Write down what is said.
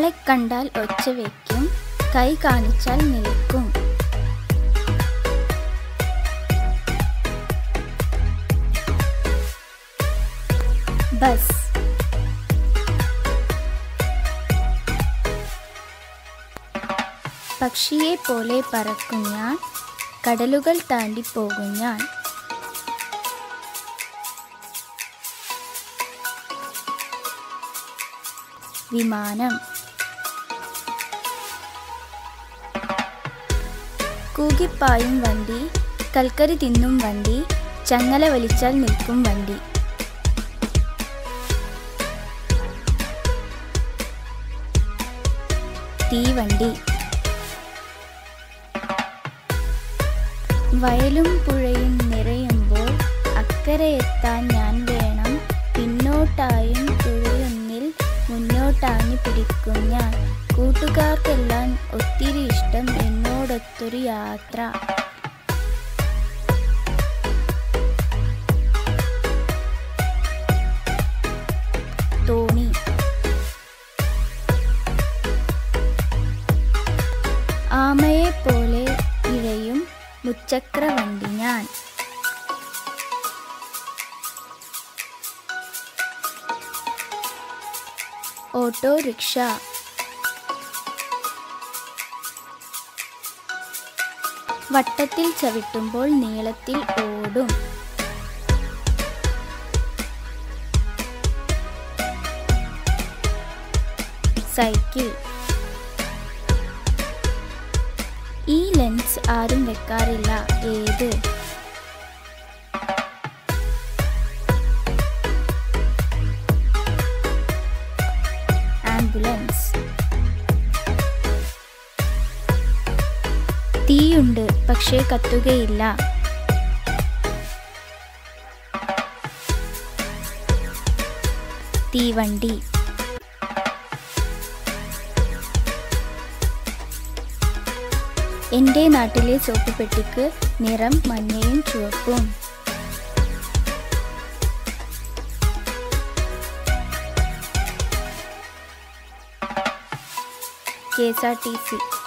ആളെ കണ്ടാൽ ഒച്ച വയ്ക്കും കൈ കാണിച്ചാൽ നിൽക്കും ബസ് പക്ഷിയെ പോലെ പറക്കും ഞാൻ കടലുകൾ താണ്ടി പോകും ഞാൻ വിമാനം കൂകിപ്പായും വണ്ടി കൽക്കരി തിന്നും വണ്ടി ചങ്ങല വലിച്ചാൽ നിൽക്കും വണ്ടി തീവണ്ടി വയലും പുഴയും നിറയുമ്പോൾ അക്കരെ എത്താൻ ഞാൻ വേണം പിന്നോട്ടായും തുഴയൊന്നിൽ മുന്നോട്ടാഞ്ഞു പിടിക്കും ഞാൻ കൂട്ടുകാർക്കെല്ലാം ഒത്തിരി ഇഷ്ടം എന്നോടൊത്തൊരു യാത്ര തോണി ആമയെ പോലെ ഇഴയും മുച്ചക്രവണ്ടി ഞാൻ ഓട്ടോറിക്ഷ വട്ടത്തിൽ ചവിട്ടുമ്പോൾ നീളത്തിൽ ഓടും സൈക്കിൾ ഈ ലെൻസ് ആരും വെക്കാറില്ല ഏത് ആംബുലൻസ് തീയുണ്ട് പക്ഷേ കത്തുകയില്ല തീവണ്ടി എൻ്റെ നാട്ടിലെ സോപ്പ് പെട്ടിക്ക് നിറം മഞ്ഞയും ചുവപ്പും K S R T C